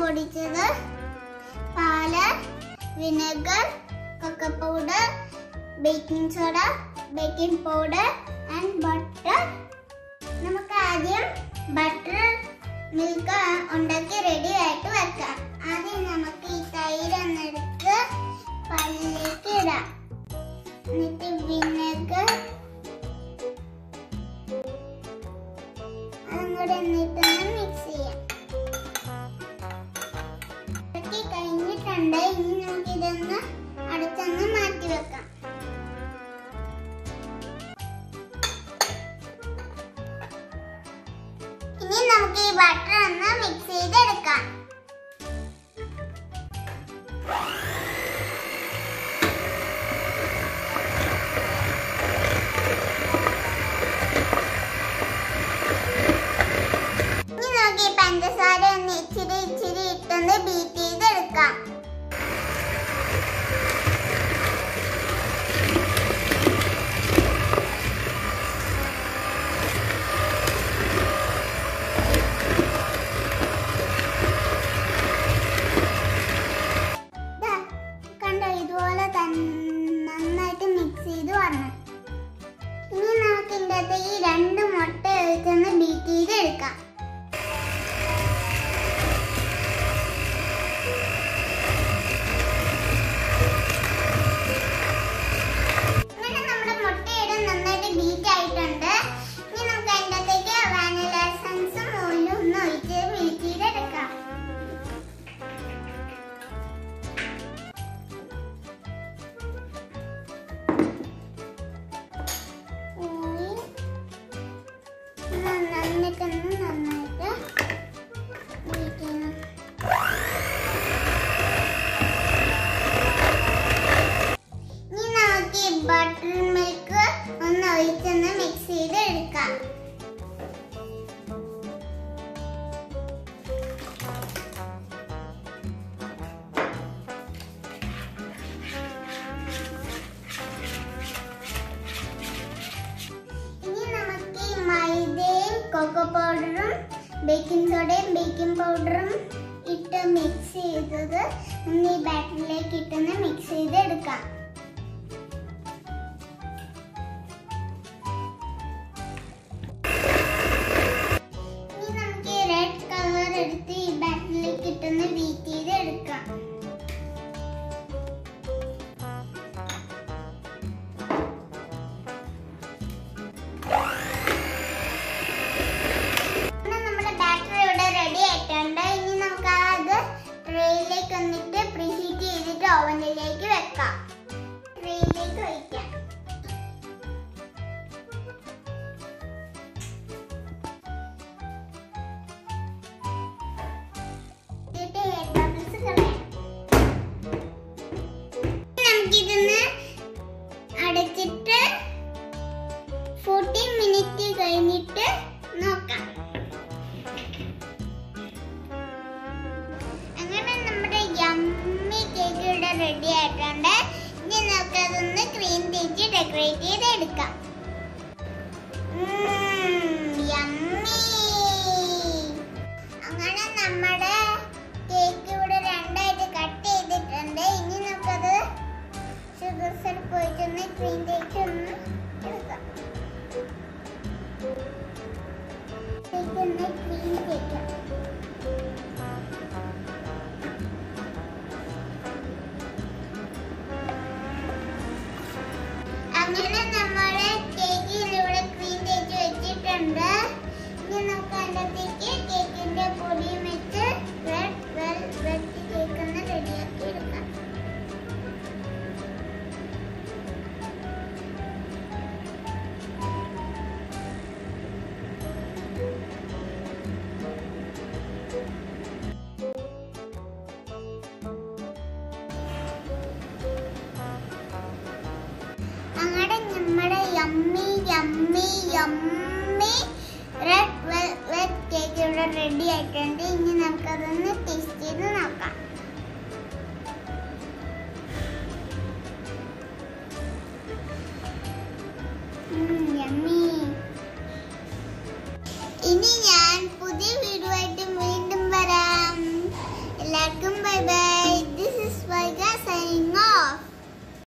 പൊടിച്ചത് പാല് vinegar cocoa powder baking soda baking powder and butter നമുക്ക് ആദ്യം ബട്ടർ മിൽക്ക് ഉണ്ടാക്കി റെഡി ആയിട്ട് വെക്കാം ആദ്യം നമുക്ക് ഈ തൈര് ഒന്നെടുത്ത് പല്ലിലേക്ക് ഇടാം എന്നിട്ട് വിനെഗർ അതും കൂടെ എന്നിട്ടൊന്ന് മിക്സ് ചെയ്യാം ഇതൊക്കെ കഴിഞ്ഞിട്ടുണ്ട് ഇനി നമുക്ക് ഇതൊന്ന് അടുത്തൊന്ന് മാറ്റി വെക്കാം ഇനി നമുക്ക് ഈ ബട്ടർ ഒന്ന് മിക്സ് ചെയ്തെടുക്കാം ഇനി നമുക്ക് ഈ പഞ്ചസാര ഒന്ന് ഇച്ചിരി ഇച്ചിരി ഇട്ടൊന്ന് ബീറ്റ് ചെയ്തെടുക്കാം ദാ, കണ്ടോ ഇതുപോലെ തൻ- നന്നായിട്ട് മിക്സ് ചെയ്ത് വരണം ഇനി നമുക്ക് ഇതിൻ്റെ അകത്ത് ഈ രണ്ട് മുട്ട ഒഴിച്ചൊന്ന് ബീറ്റ് ചെയ്തെടുക്കാം അങ്ങനെ നമ്മുടെ മുട്ടയുടെ നന്നായിട്ട് ബീറ്റ് ആയിട്ടുണ്ട് ഇനി നമുക്ക് അതിൻ്റെ അകത്തേക്ക് വാനില എസൻസും ഓയിലും ഒന്ന് ഒഴിച്ച് ബീറ്റ് ചെയ്തെടുക്കാം ഓയിൽ നന്നായിട്ടൊന്ന് നന്നായിട്ട് ബീറ്റ് ചെയ്യണം ഇനി നമുക്ക് ഈ ബട്ടർ മിൽക്ക് ഒന്ന് ഒഴിച്ചൊന്ന് മിക്സ് ചെയ്ത് എടുക്കാം ഇനി നമുക്ക് ഈ മൈദയും കൊക്കോ പൗഡറും ബേക്കിംഗ് സോഡയും ബേക്കിംഗ് പൗഡറും ഇട്ട് മിക്സ് ചെയ്തത് ഒന്ന് ഈ ബാറ്ററിലേക്ക് ഇട്ടൊന്ന് മിക്സ് ചെയ്ത് എടുക്കാം ഇനി നമുക്ക് ഈ റെഡ് കളർ എടുത്ത് ഈ ബാറ്ററിലേക്ക് ഇട്ടൊന്ന് ബീറ്റ് ചെയ്ത് എടുക്കാം അങ്ങനെ നമ്മുടെ ബാറ്ററി ഇവിടെ റെഡി ആയിട്ടുണ്ട് ഇനി നമുക്ക് അത് ട്രേയിലേക്ക് വന്നിട്ട് പ്രീഹീറ്റ് ചെയ്തിട്ട് ഓവനിലേക്ക് വെക്കാം ട്രേയിലേക്ക് ഒഴിക്കാം എന്നിട്ട് air bubbles കളയാം. നമുക്കിതൊന്ന് അടച്ചിട്ട് ഫോർട്ടി മിനിറ്റ് കഴിഞ്ഞിട്ട് നോക്കാം അങ്ങനെ നമ്മുടെ യമ്മി കേക്ക് ഇവിടെ റെഡി ആയിട്ടുണ്ട് ഇനി നമുക്ക് അതൊന്ന് ക്രീം തേച്ച് ഡെക്കറേറ്റ് ചെയ്ത് എടുക്കാം യമ്മി അങ്ങനെ നമ്മുടെ കേക്ക് ഇവിടെ രണ്ടായിട്ട് കട്ട് ചെയ്തിട്ടുണ്ട് ഇനി നമുക്കത് ഷുഗർ സിറപ്പ് ഒഴിച്ചൊന്ന് ക്രീം തേച്ചൊന്ന് എടുക്കാം ഇതൊന്ന് ക്രീം തേക്കാം അങ്ങനെ നമ്മുടെ കേക്കിൽ ഇവിടെ ക്രീം തേച്ച് വെച്ചിട്ടുണ്ട് ഇനി നമുക്ക് അതിനകത്തേക്ക് കേക്കിന്റെ പൊടിയും വെച്ച് റെഡ് വെൽവെറ്റ് കേക്ക് ഒന്ന് റെഡിയാക്കി എടുക്കാം അങ്ങനെ നമ്മുടെ yummy yummy yummy red velvet cake ഇവിടെ റെഡി ആയിട്ടുണ്ട് ഇനി നമുക്കതൊന്ന് ടേസ്റ്റ് ചെയ്ത് നോക്കാം യമ്മി ഇനി ഞാൻ